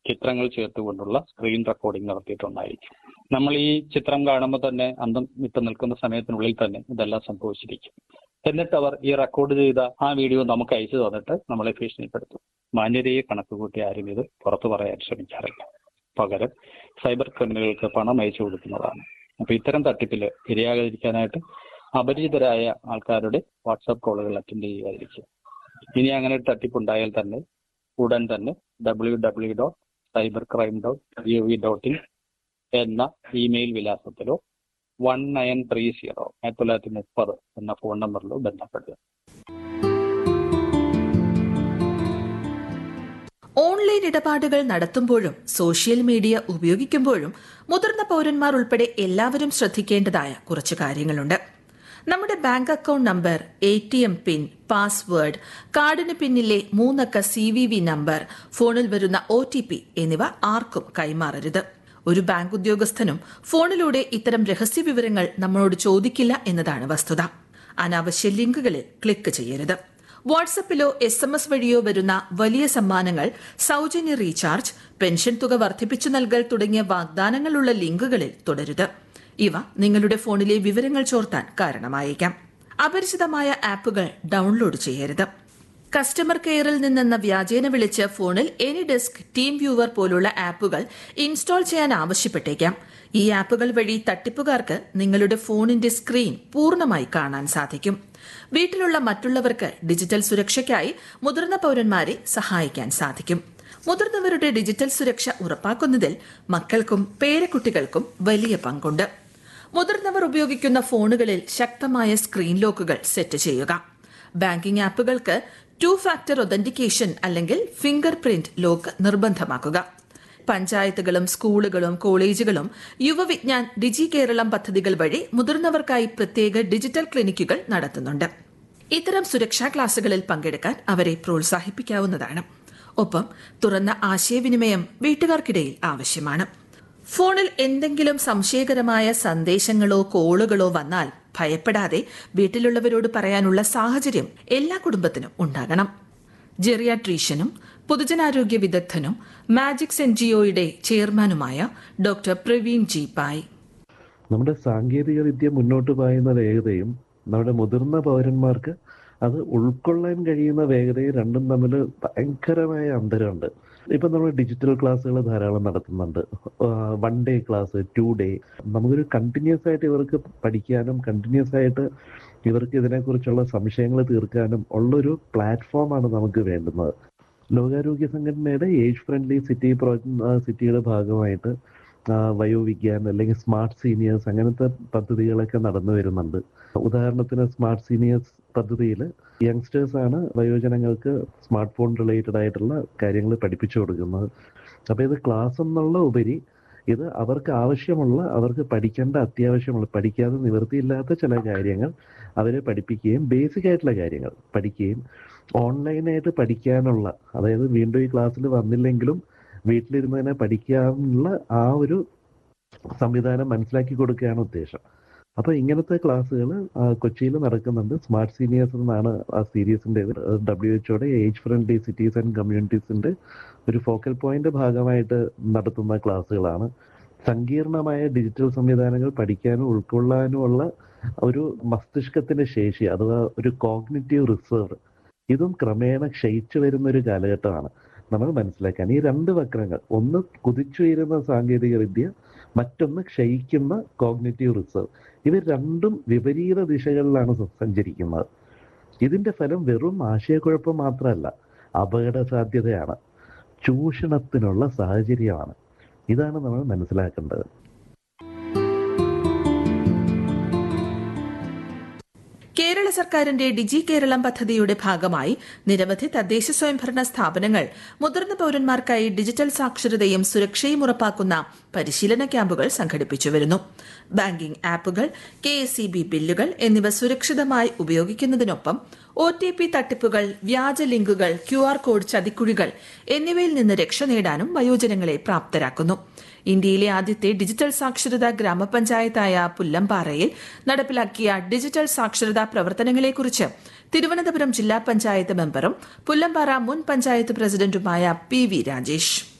ചിത്രങ്ങൾ ചേർത്തുകൊണ്ടുള്ള screen recording നടത്തിയിട്ടുണ്ടായിരിക്കും നമ്മൾ ഈ ചിത്രം കാണുമ്പോൾ തന്നെ അന്തം വിട്ട് നിൽക്കുന്ന സമയത്തിനുള്ളിൽ തന്നെ ഇതെല്ലാം സംഭവിച്ചിരിക്കും എന്നിട്ട് അവർ ഈ റെക്കോർഡ് ചെയ്ത ആ വീഡിയോ നമുക്ക് അയച്ചു തന്നിട്ട് നമ്മളെ ഭീഷണിപ്പെടുത്തും മാന്യതയെ കണക്ക് കൂട്ടി ആരും ഇത് പുറത്തു പറയാൻ ശ്രമിക്കാറില്ല പകരം സൈബർ ക്രിമിനലുകൾക്ക് പണം അയച്ചു കൊടുക്കുന്നതാണ് അപ്പൊ ഇത്തരം തട്ടിപ്പിൽ ഇരയാകാതിരിക്കാനായിട്ട് അപരിചിതരായ ആൾക്കാരുടെ വാട്സാപ്പ് കോളുകൾ അറ്റൻഡ് ചെയ്യാതിരിക്കുക ഇനി അങ്ങനെ ഒരു തട്ടിപ്പുണ്ടായാൽ തന്നെ ഉടൻ തന്നെ W W dot cyber crime dot G V dot in എന്ന ഇമെയിൽ വിലാസത്തിലോ വൺ നയൻ ത്രീ സീറോ ആയിരത്തി തൊള്ളായിരത്തി മുപ്പത് എന്ന ഫോൺ നമ്പറിലോ ബന്ധപ്പെടുക ഓൺലൈൻ ഇടപാടുകൾ നടത്തുമ്പോഴും സോഷ്യൽ മീഡിയ ഉപയോഗിക്കുമ്പോഴും മുതിർന്ന പൌരന്മാർ ഉൾപ്പെടെ എല്ലാവരും ശ്രദ്ധിക്കേണ്ടതായ കുറച്ച് കാര്യങ്ങളുണ്ട് നമ്മുടെ bank account number A T M pin password കാർഡിന് പിന്നിലെ മൂന്നക്ക സി വി വി നമ്പർ ഫോണിൽ വരുന്ന ഒ ടി പി എന്നിവ ആർക്കും കൈമാറരുത് ഒരു ബാങ്ക് ഉദ്യോഗസ്ഥനും ഫോണിലൂടെ ഇത്തരം രഹസ്യ വിവരങ്ങൾ നമ്മളോട് ചോദിക്കില്ല എന്നതാണ് വസ്തുത അനാവശ്യ ലിങ്കുകളിൽ ക്ലിക്ക് ചെയ്യരുത് വാട്സപ്പിലോ എസ് എം എസ് വഴിയോ വരുന്ന വലിയ സമ്മാനങ്ങൾ സൗജന്യ റീചാർജ് പെൻഷൻ തുക വർദ്ധിപ്പിച്ചു നൽകൽ തുടങ്ങിയ വാഗ്ദാനങ്ങളുള്ള ലിങ്കുകളിൽ തുടരുത് ഇവ നിങ്ങളുടെ ഫോണിലെ വിവരങ്ങൾ ചോർത്താൻ കാരണമായേക്കാം അപരിചിതമായ ആപ്പുകൾ ഡൗൺലോഡ് ചെയ്യരുത് കസ്റ്റമർ കെയറിൽ നിന്നെന്ന വ്യാജേന വിളിച്ച് ഫോണിൽ എനി ഡെസ്ക് ടീം വ്യൂവർ പോലുള്ള ആപ്പുകൾ ഇൻസ്റ്റാൾ ചെയ്യാൻ ആവശ്യപ്പെട്ടേക്കാം ഈ ആപ്പുകൾ വഴി തട്ടിപ്പുകാർക്ക് നിങ്ങളുടെ ഫോണിന്റെ സ്ക്രീൻ പൂർണ്ണമായി കാണാൻ സാധിക്കും വീട്ടിലുള്ള മറ്റുള്ളവർക്ക് ഡിജിറ്റൽ സുരക്ഷയ്ക്കായി മുതിർന്ന പൌരന്മാരെ സഹായിക്കാൻ സാധിക്കും മുതിർന്നവരുടെ ഡിജിറ്റൽ സുരക്ഷ ഉറപ്പാക്കുന്നതിൽ മക്കൾക്കും പേരക്കുട്ടികൾക്കും വലിയ പങ്കുണ്ട് മുതിർന്നവർ ഉപയോഗിക്കുന്ന ഫോണുകളിൽ ശക്തമായ സ്ക്രീൻ ലോക്കുകൾ സെറ്റ് ചെയ്യുക ബാങ്കിംഗ് ആപ്പുകൾക്ക് ടു ഫാക്ടർ ഒതന്റിക്കേഷൻ അല്ലെങ്കിൽ ഫിംഗർ പ്രിന്റ് ലോക്ക് നിർബന്ധമാക്കുക പഞ്ചായത്തുകളും സ്കൂളുകളും കോളേജുകളും യുവവിജ്ഞാൻ ഡിജി കേരളം പദ്ധതികൾ വഴി മുതിർന്നവർക്കായി പ്രത്യേക ഡിജിറ്റൽ ക്ലിനിക്കുകൾ നടത്തുന്നുണ്ട് ഇത്തരം സുരക്ഷാ ക്ലാസുകളിൽ പങ്കെടുക്കാൻ അവരെ പ്രോത്സാഹിപ്പിക്കാവുന്നതാണ് ഒപ്പം തുറന്ന ആശയവിനിമയം വീട്ടുകാർക്കിടയിൽ ആവശ്യമാണ് ഫോണിൽ എന്തെങ്കിലും സംശയകരമായ സന്ദേശങ്ങളോ കോളുകളോ വന്നാൽ ഭയപ്പെടാതെ വീട്ടിലുള്ളവരോട് പറയാനുള്ള സാഹചര്യം എല്ലാ കുടുംബത്തിനും ഉണ്ടാകണം ജെറിയാട്രീഷ്യനും പൊതുജനാരോഗ്യ വിദഗ്ധനും മാജിക്സ് എൻ ജിഒയുടെ ചെയർമാനുമായ ഡോക്ടർ പ്രവീൺ ജി പായ് നമ്മുടെ സാങ്കേതിക വിദ്യ മുന്നോട്ട് പായുന്ന വേഗതയും നമ്മുടെ മുതിർന്ന പൗരന്മാർക്ക് അത് ഉൾക്കൊള്ളാൻ കഴിയുന്ന വേഗതയും രണ്ടും തമ്മിൽ ഭയങ്കരമായ അന്തരമുണ്ട് ഇപ്പം നമ്മൾ ഡിജിറ്റൽ ക്ലാസ്സുകൾ ധാരാളം നടത്തുന്നുണ്ട് one day class two day നമുക്കൊരു കണ്ടിന്യൂസ് ആയിട്ട് ഇവർക്ക് പഠിക്കാനും കണ്ടിന്യൂസ് ആയിട്ട് ഇവർക്ക് ഇതിനെക്കുറിച്ചുള്ള സംശയങ്ങൾ തീർക്കാനും ഉള്ളൊരു പ്ലാറ്റ്ഫോമാണ് നമുക്ക് വേണ്ടുന്നത് ലോകാരോഗ്യ സംഘടനയുടെ ഏജ് ഫ്രണ്ട്ലി സിറ്റി പ്രോ സിറ്റിയുടെ ഭാഗമായിട്ട് വയോവിജ്ഞാൻ അല്ലെങ്കിൽ സ്മാർട്ട് സീനിയേഴ്സ് അങ്ങനത്തെ പദ്ധതികളൊക്കെ നടന്നു വരുന്നുണ്ട് ഉദാഹരണത്തിന് സ്മാർട്ട് സീനിയേഴ്സ് പദ്ധതിയിൽ യങ്സ്റ്റേഴ്സ് ആണ് വയോജനങ്ങൾക്ക് സ്മാർട്ട് ഫോൺ റിലേറ്റഡ് ആയിട്ടുള്ള കാര്യങ്ങൾ പഠിപ്പിച്ചു കൊടുക്കുന്നത് അപ്പോൾ ഇത് ക്ലാസ് എന്നുള്ള ഉപരി ഇത് അവർക്ക് ആവശ്യമുള്ള അവർക്ക് പഠിക്കേണ്ട അത്യാവശ്യമുള്ള പഠിക്കാതെ നിവൃത്തിയില്ലാത്ത ചില കാര്യങ്ങൾ അവരെ പഠിപ്പിക്കുകയും ബേസിക് ആയിട്ടുള്ള കാര്യങ്ങൾ പഠിക്കുകയും ഓൺലൈനായിട്ട് പഠിക്കാനുള്ള അതായത് വീണ്ടും ഈ ക്ലാസ്സിൽ വന്നില്ലെങ്കിലും വീട്ടിലിരുന്ന് തന്നെ പഠിക്കാനുള്ള ആ ഒരു സംവിധാനം മനസ്സിലാക്കി കൊടുക്കുകയാണ് ഉദ്ദേശം അപ്പൊ ഇങ്ങനത്തെ ക്ലാസ്സുകൾ കൊച്ചിയിൽ നടക്കുന്നുണ്ട് സ്മാർട്ട് സീനിയേഴ്സ് എന്നാണ് ആ സീരീസിന്റെ ഡബ്ല്യു എച്ച്ഒയുടെ ഏജ് ഫ്രണ്ട്ലി സിറ്റീസ് ആൻഡ് കമ്മ്യൂണിറ്റീസിന്റെ ഒരു ഫോക്കൽ പോയിന്റ് ഭാഗമായിട്ട് നടത്തുന്ന ക്ലാസ്സുകളാണ് സങ്കീർണമായ ഡിജിറ്റൽ സംവിധാനങ്ങൾ പഠിക്കാനും ഉൾക്കൊള്ളാനുമുള്ള ഒരു മസ്തിഷ്കത്തിന്റെ ശേഷി അഥവാ ഒരു കോഗ്നിറ്റീവ് റിസർവ് ഇതും ക്രമേണ ക്ഷയിച്ചു വരുന്ന ഒരു കാലഘട്ടമാണ് നമ്മൾ മനസ്സിലാക്കാൻ ഈ രണ്ട് വക്രങ്ങൾ ഒന്ന് കുതിച്ചുയരുന്ന സാങ്കേതിക വിദ്യ മറ്റൊന്ന് ക്ഷയിക്കുന്ന കോഗ്നിറ്റീവ് റിസർവ് ഇവർ രണ്ടും വിപരീത ദിശകളിലാണ് സഞ്ചരിക്കുന്നത് ഇതിന്റെ ഫലം വെറും ആശയക്കുഴപ്പം മാത്രമല്ല അപകട സാധ്യതയാണ് ചൂഷണത്തിനുള്ള സാഹചര്യമാണ് ഇതാണ് നമ്മൾ മനസ്സിലാക്കേണ്ടത് കേരള സർക്കാരിന്റെ ഡിജി കേരളം പദ്ധതിയുടെ ഭാഗമായി നിരവധി തദ്ദേശ സ്വയംഭരണ സ്ഥാപനങ്ങൾ മുതിർന്ന പൌരന്മാർക്കായി ഡിജിറ്റൽ സാക്ഷരതയും സുരക്ഷയും ഉറപ്പാക്കുന്ന പരിശീലന ക്യാമ്പുകൾ സംഘടിപ്പിച്ചു വരുന്നു ബാങ്കിംഗ് ആപ്പുകൾ കെ എസ് ബില്ലുകൾ എന്നിവ സുരക്ഷിതമായി ഉപയോഗിക്കുന്നതിനൊപ്പം ഒ ടി പി തട്ടിപ്പുകൾ വ്യാജ ലിങ്കുകൾ ക്യു ആർ കോഡ് ചതിക്കുഴികൾ എന്നിവയിൽ നിന്ന് രക്ഷ നേടാനും വയോജനങ്ങളെ പ്രാപ്തരാക്കുന്നു ഇന്ത്യയിലെ ആദ്യത്തെ ഡിജിറ്റൽ സാക്ഷരതാ ഗ്രാമപഞ്ചായത്തായ പുല്ലമ്പാറയിൽ നടപ്പിലാക്കിയ ഡിജിറ്റൽ സാക്ഷരതാ പ്രവർത്തനങ്ങളെക്കുറിച്ച് തിരുവനന്തപുരം ജില്ലാ പഞ്ചായത്ത് മെമ്പറും പുല്ലമ്പാറ മുൻ പഞ്ചായത്ത് പ്രസിഡന്റുമായ പി വി രാജേഷ്